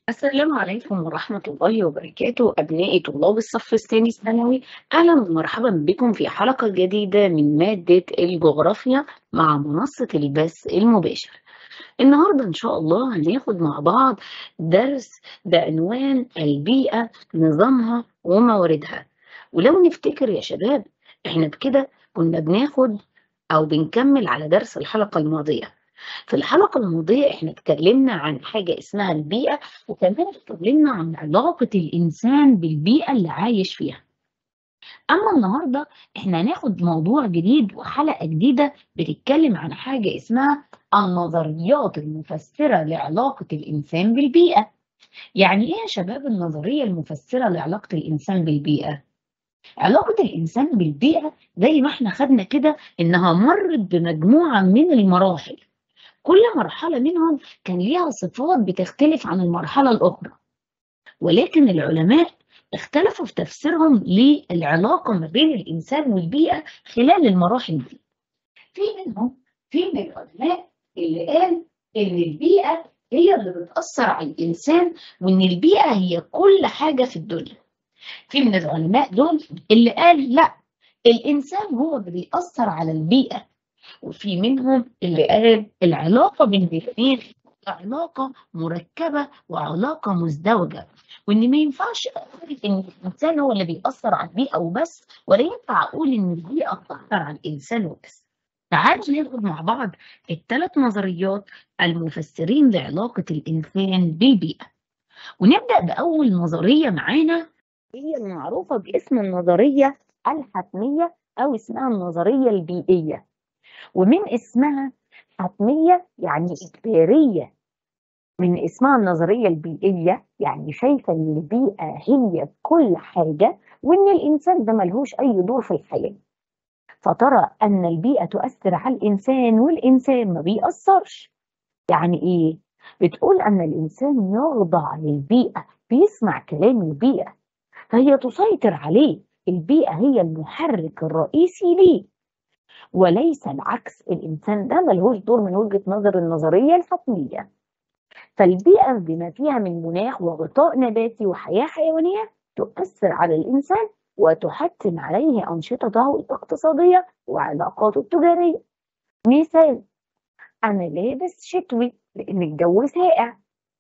السلام عليكم ورحمة الله وبركاته أبنائي طلاب الصف الثاني ثانوي أهلا ومرحبا بكم في حلقة جديدة من مادة الجغرافيا مع منصة البث المباشر النهاردة إن شاء الله هناخد مع بعض درس بعنوان البيئة نظامها ومواردها ولو نفتكر يا شباب إحنا بكده كنا بناخد أو بنكمل على درس الحلقة الماضية في الحلقة الماضية احنا اتكلمنا عن حاجة اسمها البيئة وكمان اتكلمنا عن علاقة الإنسان بالبيئة اللي عايش فيها أما النهاردة احنا هناخد موضوع جديد وحلقة جديدة بتتكلم عن حاجة اسمها النظريات المفسرة لعلاقة الإنسان بالبيئة يعني ايه يا شباب النظرية المفسرة لعلاقة الإنسان بالبيئة؟ علاقة الإنسان بالبيئة زي ما احنا خدنا كده إنها مرت بمجموعة من المراحل كل مرحلة منهم كان ليها صفات بتختلف عن المرحلة الأخرى ولكن العلماء اختلفوا في تفسيرهم للعلاقة ما بين الإنسان والبيئة خلال المراحل دي في منهم في من العلماء اللي قال إن البيئة هي اللي بتأثر على الإنسان وإن البيئة هي كل حاجة في الدنيا في من العلماء دول اللي قال لا الإنسان هو اللي بيأثر على البيئة وفي منهم اللي قال العلاقة بين الاثنين علاقة مركبة وعلاقة مزدوجة وإن ما ينفعش أقول إن الإنسان هو اللي بيأثر على البيئة وبس ولا ينفع أقول إن البيئة بتأثر على الإنسان وبس. تعالوا ناخد مع بعض الثلاث نظريات المفسرين لعلاقة الإنسان بالبيئة. ونبدأ بأول نظرية معانا هي المعروفة باسم النظرية الحتمية أو اسمها النظرية البيئية. ومن اسمها حتمية يعني إجبارية من اسمها النظرية البيئية يعني شايفة إن البيئة هي كل حاجة وإن الإنسان ده ملهوش أي دور في الحياة فترى أن البيئة تؤثر على الإنسان والإنسان ما بيأثرش يعني إيه؟ بتقول أن الإنسان يخضع للبيئة بيسمع كلام البيئة فهي تسيطر عليه البيئة هي المحرك الرئيسي ليه وليس العكس الإنسان ده ملهوش دور من وجهة نظر النظرية الحتمية فالبيئة بما فيها من مناخ وغطاء نباتي وحياة حيوانية تؤثر على الإنسان وتحتم عليه أنشطته الاقتصادية وعلاقاته التجارية مثال أنا لابس شتوي لأن الجو ساقع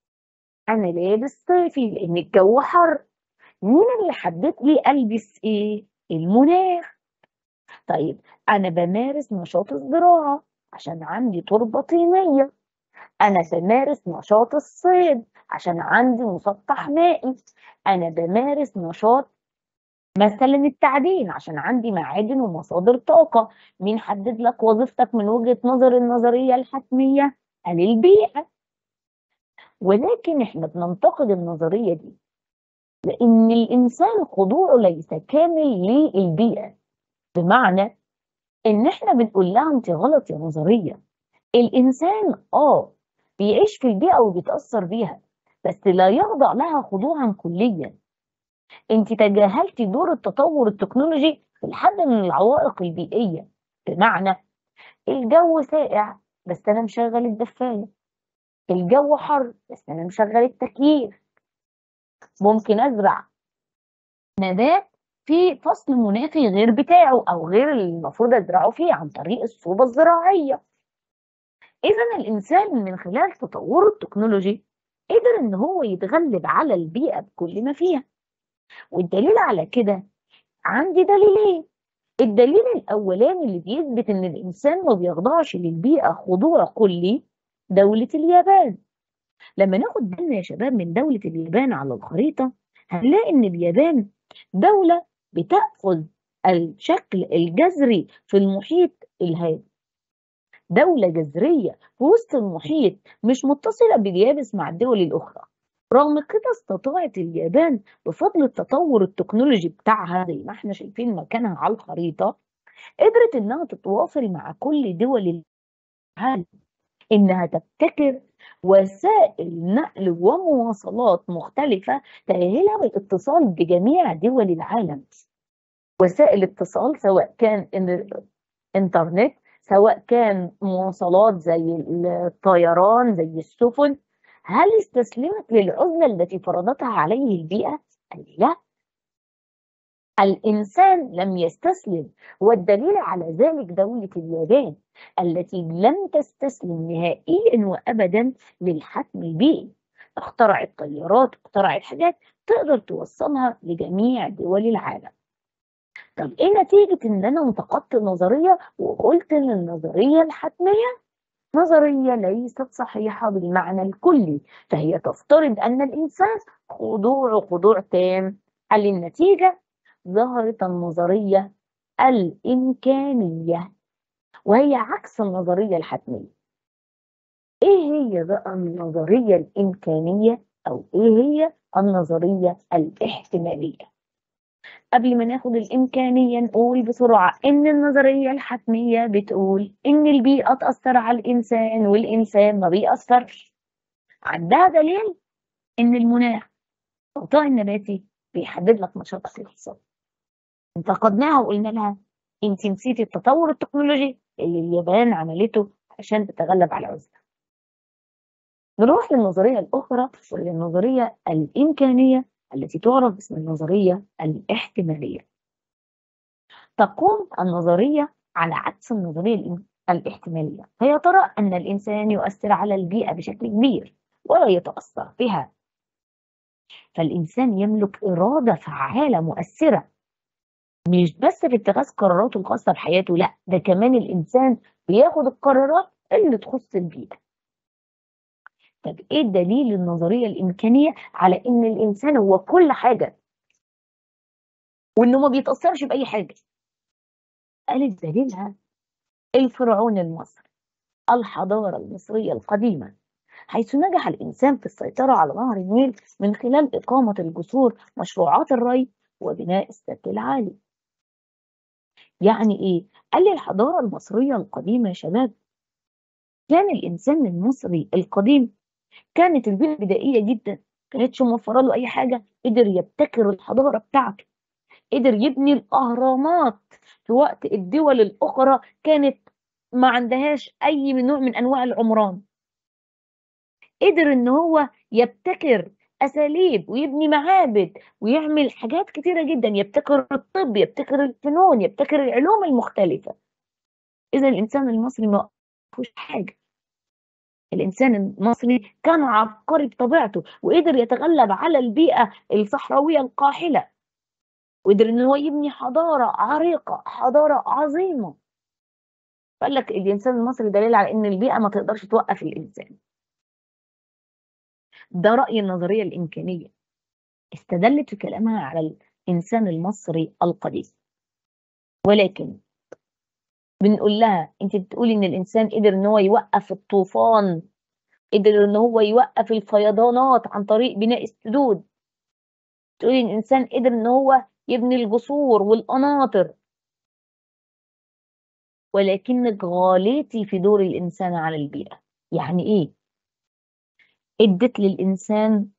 أنا لابس صيفي لأن الجو حر مين اللي حدد لي ألبس إيه؟ المناخ طيب أنا بمارس نشاط الزراعة عشان عندي تربة طينية أنا بمارس نشاط الصيد عشان عندي مسطح مائي أنا بمارس نشاط مثلا التعدين عشان عندي معادن ومصادر طاقة مين حدد لك وظيفتك من وجهة نظر النظرية الحتمية؟ قال البيئة ولكن احنا بننتقد النظرية دي لأن الإنسان خضوعه ليس كامل للبيئة بمعنى ان احنا بنقول لها انت غلط يا نظريه الانسان اه بيعيش في البيئه وبيتاثر بيها بس لا يخضع لها خضوعا كليا انت تجاهلتي دور التطور التكنولوجي في الحد من العوائق البيئيه بمعنى الجو ساقع بس انا مشغل الدفايه الجو حر بس انا مشغل التكييف ممكن ازرع نبات في فصل مناخي غير بتاعه او غير اللي المفروض ازرعه فيه عن طريق الصوبه الزراعيه. اذا الانسان من خلال تطوره التكنولوجي قدر ان هو يتغلب على البيئه بكل ما فيها. والدليل على كده عندي دليلين. الدليل الاولاني اللي بيثبت ان الانسان ما بيخضعش للبيئه خضوع كلي دوله اليابان. لما ناخد بالنا يا شباب من دوله اليابان على الخريطه هنلاقي ان اليابان دوله بتأخذ الشكل الجذري في المحيط الهادي دولة جذرية في وسط المحيط مش متصلة باليابس مع الدول الأخرى رغم كده استطاعت اليابان بفضل التطور التكنولوجي بتاعها زي ما احنا شايفين مكانها على الخريطة قدرت انها تتواصل مع كل دول العالم انها تبتكر وسائل نقل ومواصلات مختلفة تأهلها بالاتصال بجميع دول العالم وسائل اتصال سواء كان انترنت سواء كان مواصلات زي الطيران زي السفن هل استسلمت للعزلة التي فرضتها عليه البيئة؟ قال لي لا الإنسان لم يستسلم والدليل على ذلك دولة اليابان التي لم تستسلم نهائيا وأبدا للحتم البيئي اخترعت طيارات اخترعت حاجات تقدر توصلها لجميع دول العالم طب ايه نتيجة ان انا انتقدت النظرية وقلت ان النظرية الحتمية نظرية ليست صحيحة بالمعنى الكلي فهي تفترض ان الانسان خضوع خضوع تام قال لي النتيجة ظهرت النظرية الإمكانية وهي عكس النظرية الحتمية ايه هي بقى النظرية الإمكانية أو ايه هي النظرية الاحتمالية قبل ما ناخد الإمكانية نقول بسرعة إن النظرية الحتمية بتقول إن البيئة تأثر على الإنسان والإنسان ما بيأثرش عندها دليل إن المناخ الغطاء النباتي بيحدد لك نشاطك الاقتصادي انتقدناها وقلنا لها انت نسيتي التطور التكنولوجي اللي اليابان عملته عشان تتغلب على العزلة نروح للنظرية الأخرى وهي النظرية الإمكانية التي تعرف باسم النظرية الاحتمالية تقوم النظرية على عكس النظرية الاحتمالية فهي ترى أن الإنسان يؤثر على البيئة بشكل كبير ولا يتأثر بها فالإنسان يملك إرادة فعالة مؤثرة مش بس في اتخاذ قراراته الخاصة بحياته لا ده كمان الإنسان بياخد القرارات اللي تخص البيئة طب ايه الدليل النظرية الإمكانية على إن الإنسان هو كل حاجة وإنه ما بيتأثرش بأي حاجة قالت دليلها الفرعون المصري الحضارة المصرية القديمة حيث نجح الإنسان في السيطرة على نهر النيل من خلال إقامة الجسور مشروعات الري وبناء السد العالي يعني إيه؟ قال لي الحضارة المصرية القديمة يا شباب كان الإنسان المصري القديم كانت البيئة بدائية جدا كانتش موفرة له أي حاجة قدر يبتكر الحضارة بتاعته قدر يبني الأهرامات في وقت الدول الأخرى كانت ما عندهاش أي من نوع من أنواع العمران قدر إن هو يبتكر أساليب ويبني معابد ويعمل حاجات كتيرة جدا يبتكر الطب يبتكر الفنون يبتكر العلوم المختلفة إذا الإنسان المصري ما فيهوش حاجة الإنسان المصري كان عبقري بطبيعته وقدر يتغلب على البيئة الصحراوية القاحلة وقدر إن هو يبني حضارة عريقة حضارة عظيمة قال لك الإنسان المصري دليل على إن البيئة ما تقدرش توقف الإنسان ده رأي النظرية الإمكانية استدلت في كلامها على الإنسان المصري القديم ولكن بنقول لها انت بتقولي ان الانسان قدر ان هو يوقف الطوفان قدر ان هو يوقف الفيضانات عن طريق بناء السدود تقولي ان الانسان قدر ان هو يبني الجسور والقناطر ولكنك غاليتي في دور الانسان على البيئه يعني ايه ادت للانسان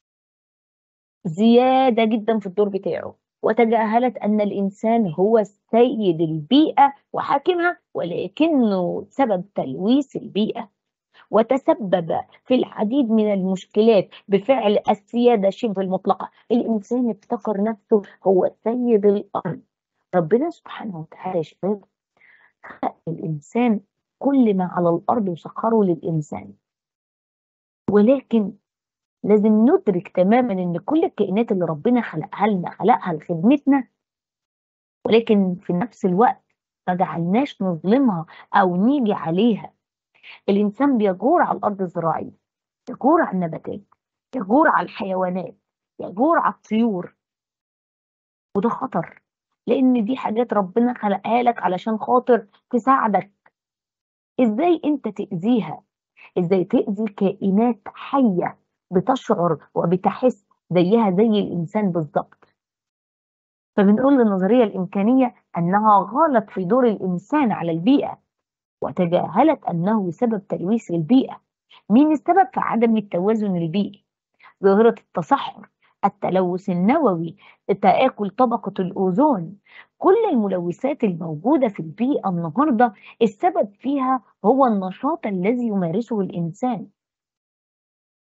زياده جدا في الدور بتاعه وتجاهلت أن الإنسان هو سيد البيئة وحاكمها ولكنه سبب تلويث البيئة وتسبب في العديد من المشكلات بفعل السيادة شبه المطلقة الإنسان افتكر نفسه هو سيد الأرض ربنا سبحانه وتعالى يا شباب خلق الإنسان كل ما على الأرض وسخره للإنسان ولكن لازم ندرك تماما ان كل الكائنات اللي ربنا خلقها لنا خلقها لخدمتنا ولكن في نفس الوقت ما جعلناش نظلمها او نيجي عليها الانسان بيجور على الارض الزراعيه يجور على النباتات يجور على الحيوانات يجور على الطيور وده خطر لان دي حاجات ربنا خلقها لك علشان خاطر تساعدك ازاي انت تاذيها ازاي تاذي كائنات حيه بتشعر وبتحس زيها زي الإنسان بالضبط فبنقول للنظرية الإمكانية أنها غلط في دور الإنسان على البيئة وتجاهلت أنه سبب تلويث البيئة مين السبب في عدم التوازن البيئي ظاهرة التصحر التلوث النووي تآكل طبقة الأوزون كل الملوثات الموجودة في البيئة النهاردة السبب فيها هو النشاط الذي يمارسه الإنسان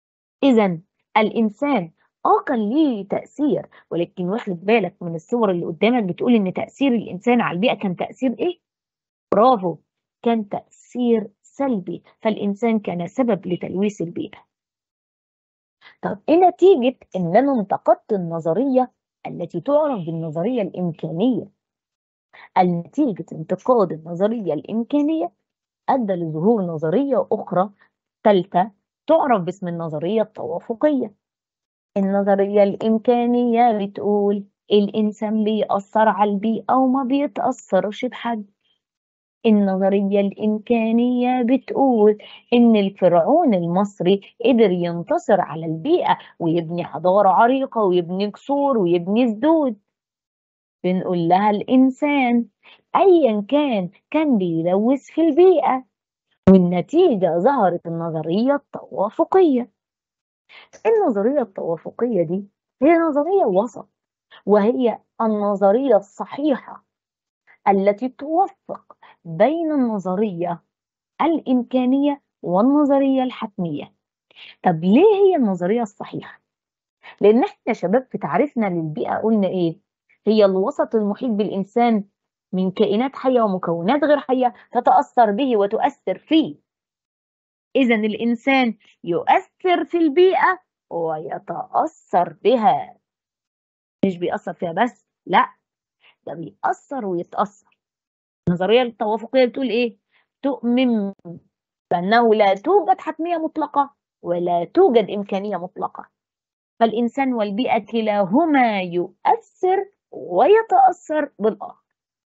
إذا الإنسان اه كان ليه تأثير ولكن واخد بالك من الصور اللي قدامك بتقول إن تأثير الإنسان على البيئة كان تأثير إيه؟ برافو كان تأثير سلبي فالإنسان كان سبب لتلويث البيئة طب إيه نتيجة إن أنا انتقدت النظرية التي تعرف بالنظرية الإمكانية النتيجة انتقاد النظرية الإمكانية أدى لظهور نظرية أخرى ثالثة تعرف باسم النظرية التوافقية النظرية الإمكانية بتقول الإنسان بيأثر على البيئة وما بيتأثرش بحد النظرية الإمكانية بتقول إن الفرعون المصري قدر ينتصر على البيئة ويبني حضارة عريقة ويبني قصور ويبني سدود بنقول لها الإنسان أيا كان كان بيلوث في البيئة والنتيجة ظهرت النظرية التوافقية النظرية التوافقية دي هي نظرية وسط وهي النظرية الصحيحة التي توفق بين النظرية الإمكانية والنظرية الحتمية طب ليه هي النظرية الصحيحة؟ لأن احنا يا شباب في تعريفنا للبيئة قلنا إيه؟ هي الوسط المحيط بالإنسان من كائنات حية ومكونات غير حية تتأثر به وتؤثر فيه إذا الإنسان يؤثر في البيئة ويتأثر بها مش بيأثر فيها بس لا ده بيأثر ويتأثر النظرية التوافقية بتقول إيه؟ تؤمن بأنه لا توجد حتمية مطلقة ولا توجد إمكانية مطلقة فالإنسان والبيئة كلاهما يؤثر ويتأثر بالآخر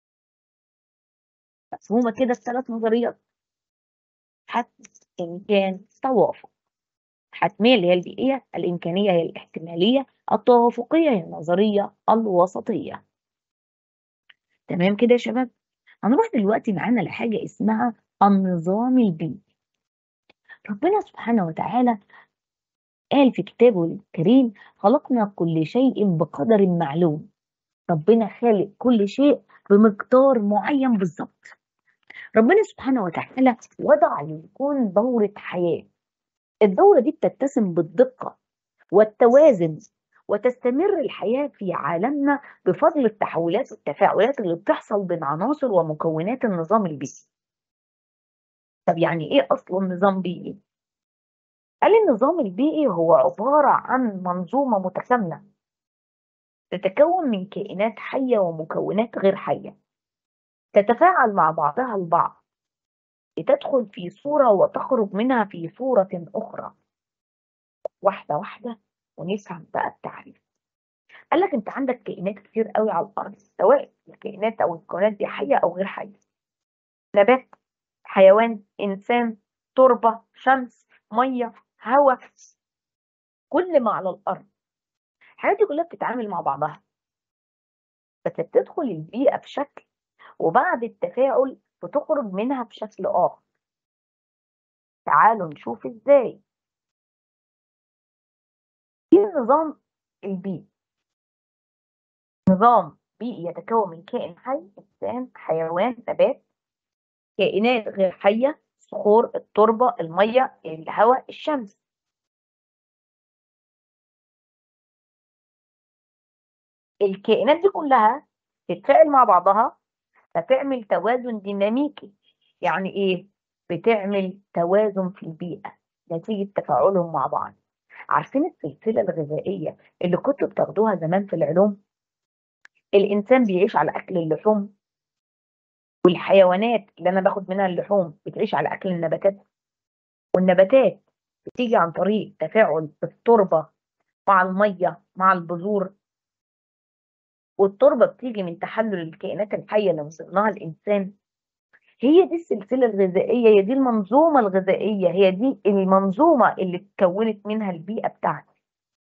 مفهومة كده الثلاث نظريات حتم إمكان توافق حتمية اللي هي البيئية الإمكانية هي الاحتمالية التوافقية هي النظرية الوسطية تمام كده يا شباب هنروح دلوقتي معانا لحاجة اسمها النظام البيئي ربنا سبحانه وتعالى قال في كتابه الكريم خلقنا كل شيء بقدر معلوم ربنا خالق كل شيء بمقدار معين بالظبط ربنا سبحانه وتعالى وضع للكون دورة حياة الدورة دي بتتسم بالدقة والتوازن وتستمر الحياة في عالمنا بفضل التحولات والتفاعلات اللي بتحصل بين عناصر ومكونات النظام البيئي طب يعني ايه اصلا نظام بيئي قال النظام البيئي هو عبارة عن منظومة متكاملة تتكون من كائنات حية ومكونات غير حية تتفاعل مع بعضها البعض لتدخل في صورة وتخرج منها في صورة أخرى واحدة واحدة ونفهم بقى التعريف قال لك انت عندك كائنات كتير قوي على الارض سواء الكائنات او المكونات دي حيه او غير حيه نبات حيوان انسان تربه شمس ميه هواء كل ما على الارض الحاجات دي كلها بتتعامل مع بعضها بس بتدخل البيئه بشكل وبعد التفاعل بتخرج منها بشكل اخر تعالوا نشوف ازاي في النظام البيئي نظام بيئي يتكون من كائن حي إنسان حيوان نبات كائنات غير حية صخور التربة المية الهواء الشمس الكائنات دي كلها تتفاعل مع بعضها فتعمل توازن ديناميكي يعني ايه بتعمل توازن في البيئة نتيجة تفاعلهم مع بعض عارفين السلسلة الغذائية اللي كنتوا بتاخدوها زمان في العلوم الإنسان بيعيش على أكل اللحوم والحيوانات اللي أنا باخد منها اللحوم بتعيش على أكل النباتات والنباتات بتيجي عن طريق تفاعل التربة مع المية مع البذور والتربة بتيجي من تحلل الكائنات الحية اللي وصلناها الإنسان هي دي السلسلة الغذائية هي دي المنظومة الغذائية هي دي المنظومة اللي اتكونت منها البيئة بتاعتي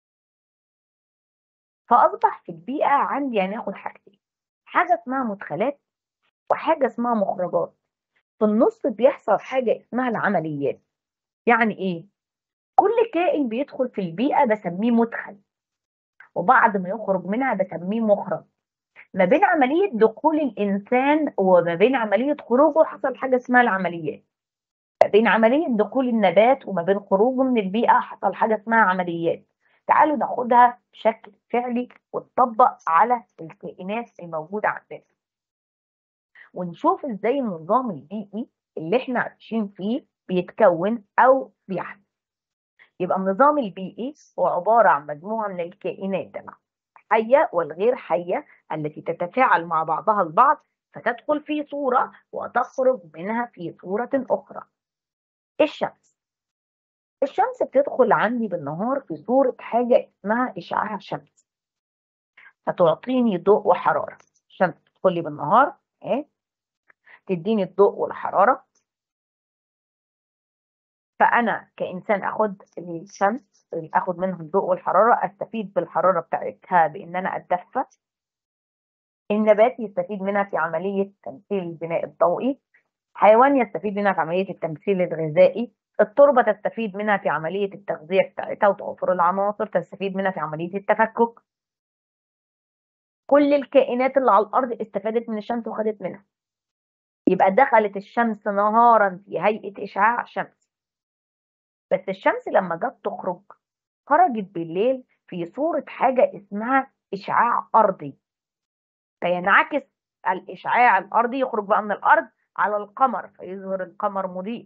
فأصبح في البيئة عندي هناخد حاجتين حاجة اسمها مدخلات وحاجة اسمها مخرجات في النص بيحصل حاجة اسمها العمليات يعني ايه؟ كل كائن بيدخل في البيئة بسميه مدخل وبعد ما يخرج منها بسميه مخرج ما بين عملية دخول الإنسان وما بين عملية خروجه حصل حاجة اسمها العمليات بين عملية دخول النبات وما بين خروجه من البيئة حصل حاجة اسمها عمليات تعالوا ناخدها بشكل فعلي وتطبق على الكائنات الموجودة عندنا ونشوف ازاي النظام البيئي اللي احنا عايشين فيه بيتكون او بيحدث يبقى النظام البيئي هو عبارة عن مجموعة من الكائنات الحية والغير حية التي تتفاعل مع بعضها البعض فتدخل في صورة وتخرج منها في صورة أخرى الشمس الشمس بتدخل عندي بالنهار في صورة حاجة اسمها إشعاع شمس فتعطيني ضوء وحرارة الشمس تدخل لي بالنهار اهي تديني الضوء والحرارة فأنا كإنسان أخد الشمس أخد منها الضوء والحرارة أستفيد بالحرارة بتاعتها بإن أنا أتدفى النبات يستفيد منها في عملية تمثيل البناء الضوئي حيوان يستفيد منها في عملية التمثيل الغذائي التربة تستفيد منها في عملية التغذية بتاعتها وتوفر العناصر تستفيد منها في عملية التفكك كل الكائنات اللي على الأرض استفادت من الشمس وخدت منها يبقى دخلت الشمس نهارا في هيئة إشعاع شمس بس الشمس لما جت تخرج خرجت بالليل في صورة حاجة اسمها إشعاع أرضي فينعكس الإشعاع الأرضي يخرج بقى من الأرض على القمر فيظهر القمر مضيء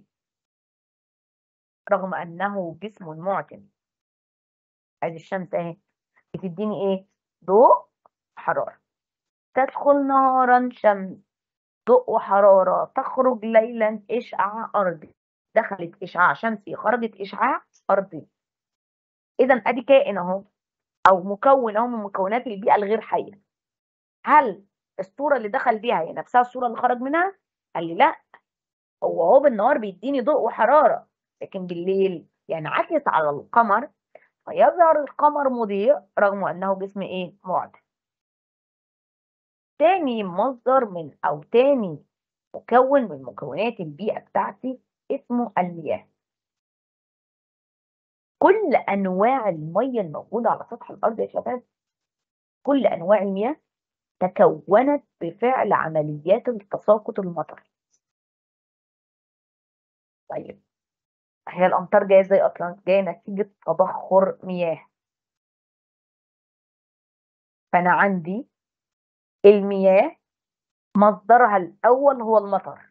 رغم أنه جسم معتم ادي الشمس اهي بتديني ايه ضوء حرارة تدخل نهارا شمس ضوء وحرارة تخرج ليلا إشعاع أرضي دخلت إشعاع شمسي خرجت إشعاع أرضي إذا أدي كائن أهو أو مكون أهو من مكونات البيئة الغير حية هل الصورة اللي دخل بيها هي نفسها الصورة اللي خرج منها؟ قال لي لا هو هو بالنهار بيديني ضوء وحرارة لكن بالليل ينعكس على القمر فيظهر القمر مضيء رغم أنه جسم إيه؟ معدن تاني مصدر من أو تاني مكون من مكونات البيئة بتاعتي اسمه المياه كل أنواع المية الموجودة على سطح الأرض يا شباب كل أنواع المياه تكونت بفعل عمليات التساقط المطر طيب هي الأمطار جاية ازاي أصلا؟ جاية نتيجة تبخر مياه فأنا عندي المياه مصدرها الأول هو المطر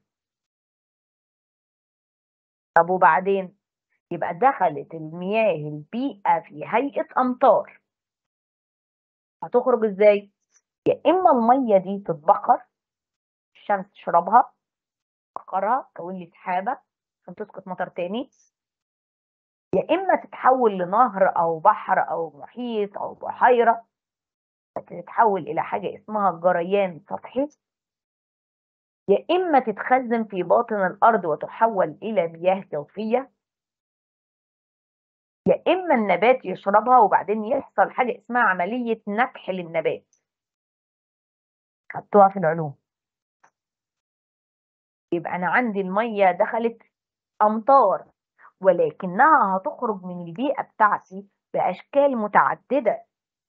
طب وبعدين يبقى دخلت المياه البيئة في هيئة أمطار هتخرج ازاي؟ يا إما المية دي تتبخر الشمس تشربها تبخرها تكون لي سحابة عشان تسقط مطر تاني يا إما تتحول لنهر أو بحر أو محيط أو بحيرة تتحول إلى حاجة اسمها جريان سطحي يا إما تتخزن في باطن الأرض وتحول إلى مياه جوفية يا إما النبات يشربها وبعدين يحصل حاجة اسمها عملية نكح للنبات خدتوها في العلوم يبقى أنا عندي المية دخلت أمطار ولكنها هتخرج من البيئة بتاعتي بأشكال متعددة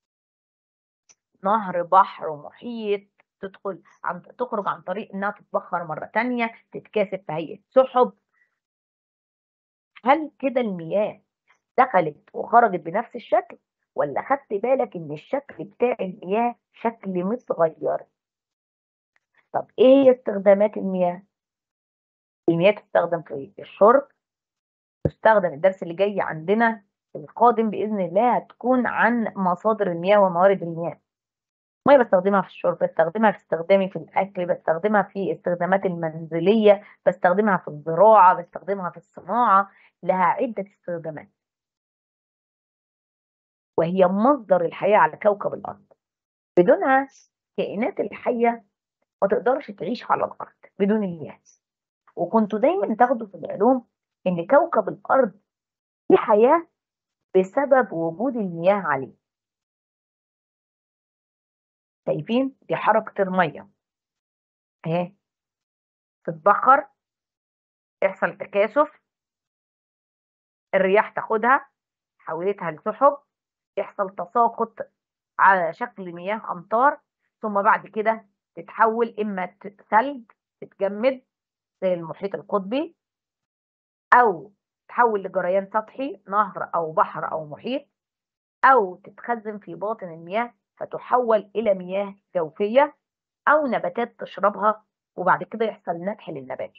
نهر بحر محيط تدخل عن تخرج عن طريق انها تتبخر مرة تانية تتكاثف في هيئة سحب هل كده المياه دخلت وخرجت بنفس الشكل ولا خدت بالك ان الشكل بتاع المياه شكل متغير طب ايه هي استخدامات المياه المياه تستخدم في الشرب تستخدم الدرس اللي جاي عندنا القادم باذن الله هتكون عن مصادر المياه وموارد المياه ميه بستخدمها في الشرب بستخدمها في استخدامي في الاكل بستخدمها في استخدامات المنزليه بستخدمها في الزراعه بستخدمها في الصناعه لها عده استخدامات وهي مصدر الحياه على كوكب الارض بدونها الكائنات الحيه ما تقدرش تعيش على الارض بدون المياه وكنتوا دايما تاخدوا في العلوم ان كوكب الارض فيه حياه بسبب وجود المياه عليه شايفين دي حركة المية اهي تتبخر يحصل تكاثف الرياح تاخدها حولتها لسحب يحصل تساقط على شكل مياه أمطار ثم بعد كده تتحول إما ثلج تتجمد زي المحيط القطبي أو تتحول لجريان سطحي نهر أو بحر أو محيط أو تتخزن في باطن المياه فتحول إلى مياه جوفية أو نباتات تشربها وبعد كده يحصل نبح للنبات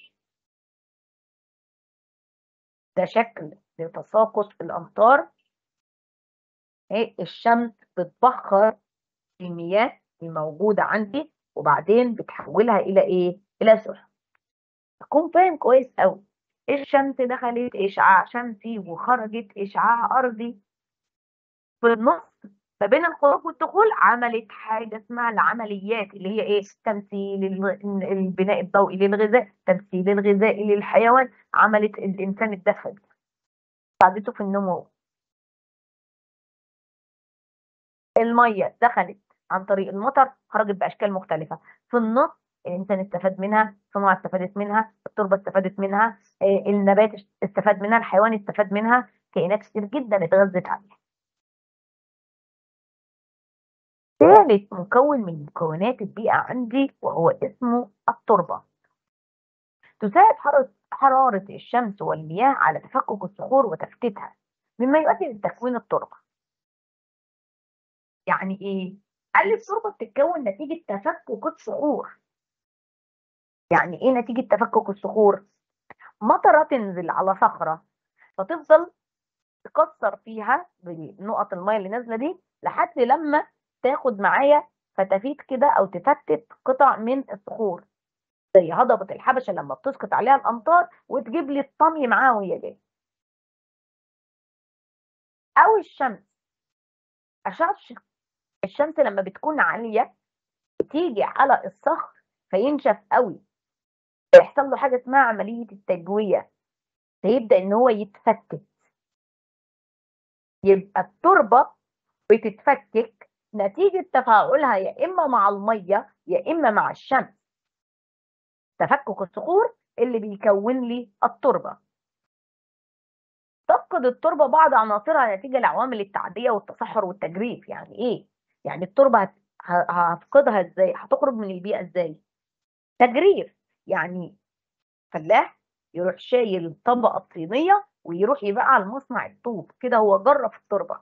ده شكل لتساقط الأمطار هي الشمس بتبخر المياه الموجودة عندي وبعدين بتحولها إلى إيه؟ إلى سحب تكون فاهم كويس أوي الشمس دخلت إشعاع شمسي وخرجت إشعاع أرضي في النص ما بين الخروج والدخول عملت حاجة اسمها العمليات اللي هي ايه تمثيل الغ- البناء الضوئي للغذاء تمثيل الغذائي للحيوان عملت الإنسان الدفن ساعدته في النمو المية دخلت عن طريق المطر خرجت بأشكال مختلفة في النص الإنسان استفاد منها الصناعة استفادت منها التربة استفادت منها آه، النبات استفاد منها الحيوان استفاد منها كائنات كتير جدا اتغذت عليها ثالث مكون من مكونات البيئة عندي وهو اسمه التربة تساعد حرارة حرارة الشمس والمياه على تفكك الصخور وتفتيتها مما يؤدي لتكوين التربة يعني ايه؟ قال لي التربة بتتكون نتيجة تفكك الصخور يعني ايه نتيجة تفكك الصخور؟ مطرة تنزل على صخرة فتفضل تكسر فيها بنقط المية اللي نازلة دي لحد لما تاخد معايا فتافيت كده او تفتت قطع من الصخور زي هضبة الحبشة لما بتسقط عليها الأمطار وتجيب لي الطمي معاها وهي جاية أو الشمس أشعة الش- الشمس لما بتكون عالية بتيجي على الصخر فينشف قوي يحصل له حاجة اسمها عملية التجوية فيبدأ إن هو يتفتت يبقى التربة بتتفكك نتيجة تفاعلها يا إما مع المية يا إما مع الشمس تفكك الصخور اللي بيكون لي التربة تفقد التربة بعض عناصرها نتيجة لعوامل التعدية والتصحر والتجريف يعني إيه؟ يعني التربة هت- ه- هفقدها إزاي؟ هتخرج من البيئة إزاي؟ تجريف يعني فلاح يروح شايل الطبقة الطينية ويروح يبيعها على مصنع الطوب كده هو جرف التربة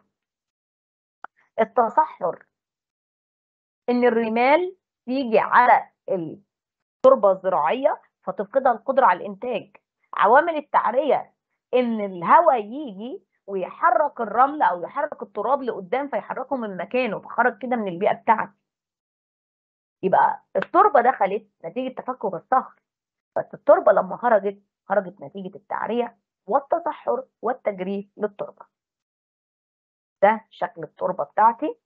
التصحر إن الرمال يجي على التربة الزراعية فتفقدها القدرة على الإنتاج عوامل التعرية إن الهواء يجي ويحرك الرمل أو يحرك التراب لقدام فيحركه من مكانه فخرج كده من البيئة بتاعتي يبقى التربة دخلت نتيجة تفكك الصخر بس التربة لما خرجت خرجت نتيجة التعرية والتصحر والتجريف للتربة ده شكل التربة بتاعتي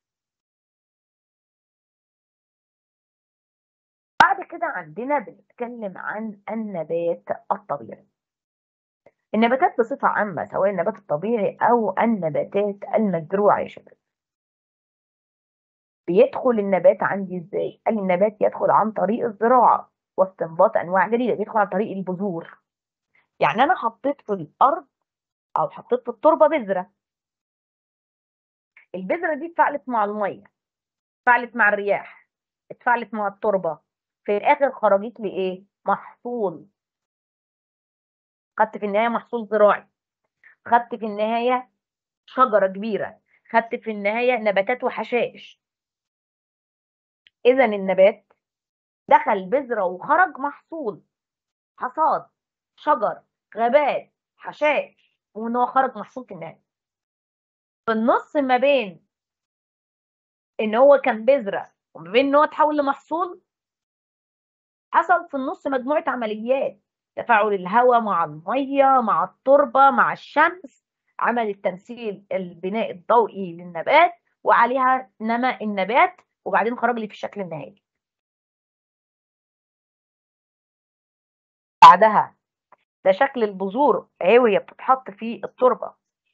بعد كده عندنا بنتكلم عن النبات الطبيعي النباتات بصفة عامة سواء النبات الطبيعي أو النباتات المزروعة يا شباب بيدخل النبات عندي ازاي؟ قال النبات يدخل عن طريق الزراعة واستنباط أنواع جديدة بيدخل عن طريق البذور يعني أنا حطيت في الأرض أو حطيت في التربة بذرة البذرة دي اتفاعلت مع المية اتفاعلت مع الرياح اتفاعلت مع التربة في الآخر خرجت لي إيه؟ محصول خدت في النهاية محصول زراعي خدت في النهاية شجرة كبيرة خدت في النهاية نباتات وحشائش إذا النبات دخل بذرة وخرج محصول حصاد شجر غابات حشائش وإن هو خرج محصول في النهاية في النص ما بين إن هو كان بذرة وما بين إن هو اتحول لمحصول حصل في النص مجموعة عمليات تفاعل الهواء مع المية مع التربة مع الشمس عمل التمثيل البناء الضوئي للنبات وعليها نما النبات وبعدين خرج لي في الشكل النهائي بعدها ده شكل البذور اهي وهي بتتحط في التربة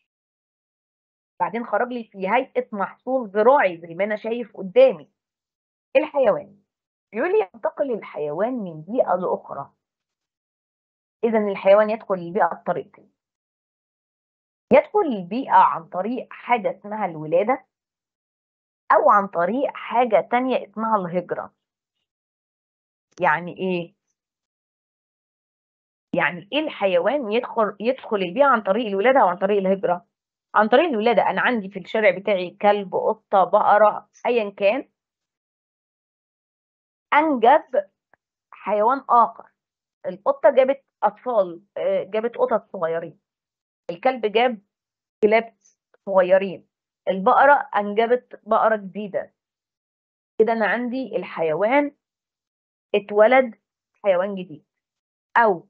بعدين خرج لي في هيئة محصول زراعي زي ما انا شايف قدامي الحيوان يقول لي ينتقل الحيوان من بيئة لأخرى إذا الحيوان يدخل البيئة بطريقتين يدخل البيئة عن طريق حاجة اسمها الولادة أو عن طريق حاجة تانية اسمها الهجرة يعني إيه؟ يعني ايه الحيوان يدخل يدخل البيئة عن طريق الولادة او عن طريق الهجرة عن طريق الولادة انا عندي في الشارع بتاعي كلب قطة بقرة ايا كان انجب حيوان اخر القطة جابت اطفال آه، جابت قطط صغيرين الكلب جاب كلاب صغيرين البقرة انجبت بقرة جديدة كده انا عندي الحيوان اتولد حيوان جديد او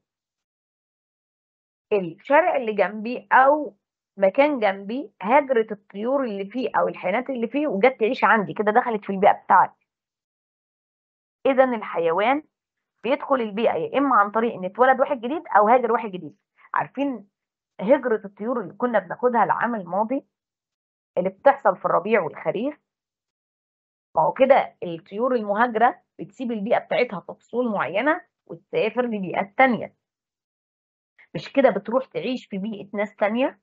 الشارع اللي جنبي او مكان جنبي هاجرت الطيور اللي فيه او الحيوانات اللي فيه وجت تعيش عندي كده دخلت في البيئه بتاعتي اذا الحيوان بيدخل البيئه يا اما عن طريق ان اتولد واحد جديد او هاجر واحد جديد عارفين هجره الطيور اللي كنا بناخدها العام الماضي اللي بتحصل في الربيع والخريف ما هو كده الطيور المهاجره بتسيب البيئه بتاعتها في فصول معينه وتسافر لبيئات تانية مش كده بتروح تعيش في بيئة ناس تانية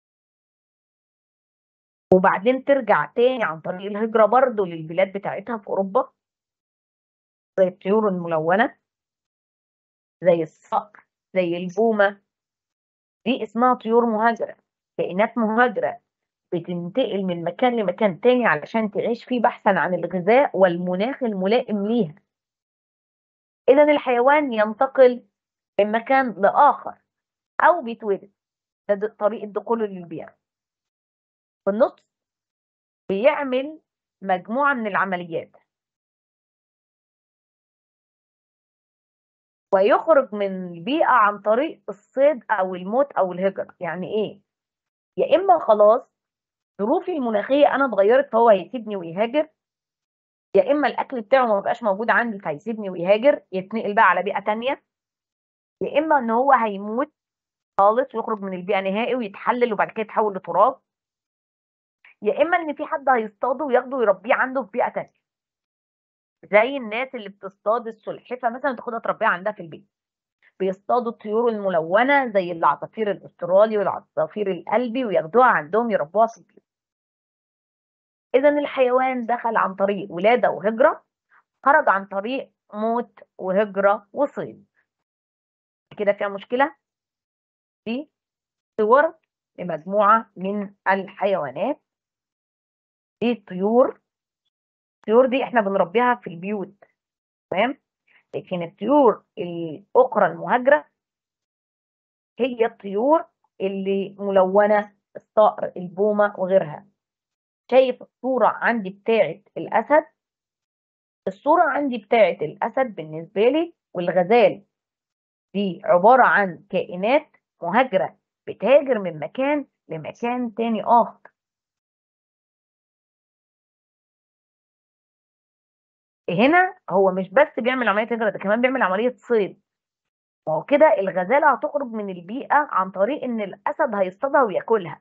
وبعدين ترجع تاني عن طريق الهجرة برضه للبلاد بتاعتها في أوروبا زي الطيور الملونة زي الصقر زي البومة دي اسمها طيور مهاجرة كائنات مهاجرة بتنتقل من مكان لمكان تاني علشان تعيش فيه بحثا عن الغذاء والمناخ الملائم ليها إذا الحيوان ينتقل من مكان لآخر أو بيتولد ده د- طريقة دخوله للبيئة في النص بيعمل مجموعة من العمليات ويخرج من البيئة عن طريق الصيد أو الموت أو الهجرة يعني إيه؟ يا إما خلاص ظروفي المناخية أنا اتغيرت فهو هيسيبني ويهاجر يا إما الأكل بتاعه ما بقاش موجود عندي فهيسيبني ويهاجر يتنقل بقى على بيئة تانية يا إما إن هو هيموت خالص ويخرج من البيئة نهائي ويتحلل وبعد كده يتحول لتراب يا إما إن في حد هيصطاده وياخده ويربيه عنده في بيئة تانية زي الناس اللي بتصطاد السلحفة مثلا تاخدها تربيها عندها في البيت بيصطادوا الطيور الملونة زي العصافير الأسترالي والعصافير القلبي وياخدوها عندهم يربوها في البيت إذا الحيوان دخل عن طريق ولادة وهجرة خرج عن طريق موت وهجرة وصيد كده فيها مشكلة دي صور لمجموعة من الحيوانات دي الطيور الطيور دي احنا بنربيها في البيوت تمام لكن الطيور الأخرى المهاجرة هي الطيور اللي ملونة الصقر البومة وغيرها شايف الصورة عندي بتاعة الأسد الصورة عندي بتاعة الأسد بالنسبة لي والغزال دي عبارة عن كائنات مهاجرة بتهاجر من مكان لمكان تاني آخر هنا هو مش بس بيعمل عملية هجرة ده كمان بيعمل عملية صيد ما هو كده الغزالة هتخرج من البيئة عن طريق إن الأسد هيصطادها وياكلها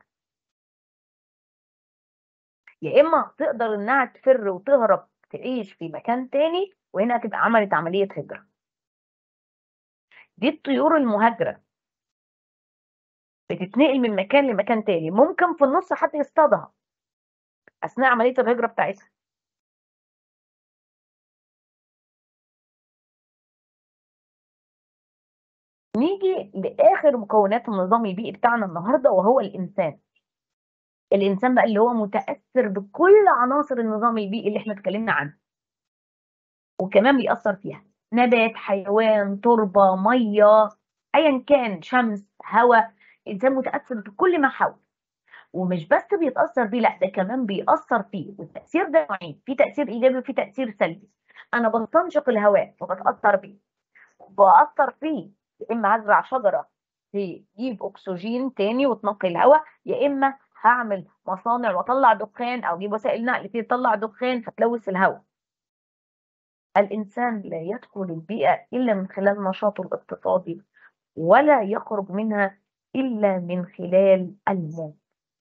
يا إما تقدر إنها تفر وتهرب تعيش في مكان تاني وهنا هتبقى عملت عملية هجرة دي الطيور المهاجرة بتتنقل من مكان لمكان تاني ممكن في النص حد يصطادها أثناء عملية الهجرة بتاعتها نيجي لآخر مكونات النظام البيئي بتاعنا النهاردة وهو الإنسان الإنسان بقى اللي هو متأثر بكل عناصر النظام البيئي اللي احنا اتكلمنا عنه وكمان بيأثر فيها نبات حيوان تربة مية أيا كان شمس هواء الإنسان متأثر بكل ما حوله ومش بس بيتأثر بيه لا ده كمان بيأثر فيه والتأثير ده نوعين في تأثير إيجابي وفي تأثير سلبي أنا بستنشق الهواء فبتأثر بيه بأثر فيه يا إما هزرع شجرة تجيب أكسجين تاني وتنقي الهواء يا إما هعمل مصانع واطلع دخان او اجيب وسائل نقل فيه تطلع دخان فتلوث الهواء الانسان لا يدخل البيئه الا من خلال نشاطه الاقتصادي ولا يخرج منها الا من خلال الموت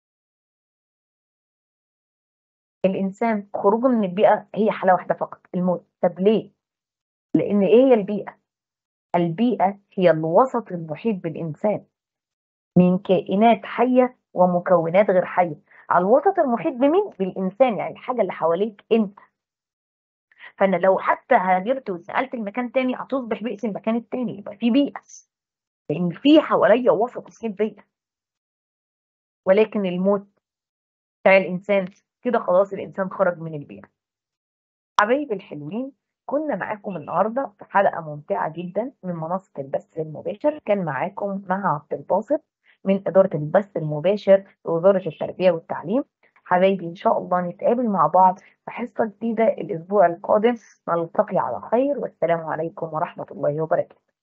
الانسان خروجه من البيئه هي حاله واحده فقط الموت طب ليه لان ايه هي البيئه البيئه هي الوسط المحيط بالانسان من كائنات حيه ومكونات غير حيه على الوسط المحيط بمين بالانسان يعني الحاجه اللي حواليك انت فانا لو حتى هاجرت واتنقلت لمكان تاني هتصبح بيئه المكان التاني يبقى في بيئه لان في حواليا وسط محيط بيا ولكن الموت بتاع الانسان كده خلاص الانسان خرج من البيئه حبايبي الحلوين كنا معاكم النهارده في حلقه ممتعه جدا من منصه البث المباشر كان معاكم مها عبد الباسط من اداره البث المباشر لوزاره التربيه والتعليم حبايبي ان شاء الله نتقابل مع بعض في حصه جديده الاسبوع القادم نلتقي على خير والسلام عليكم ورحمه الله وبركاته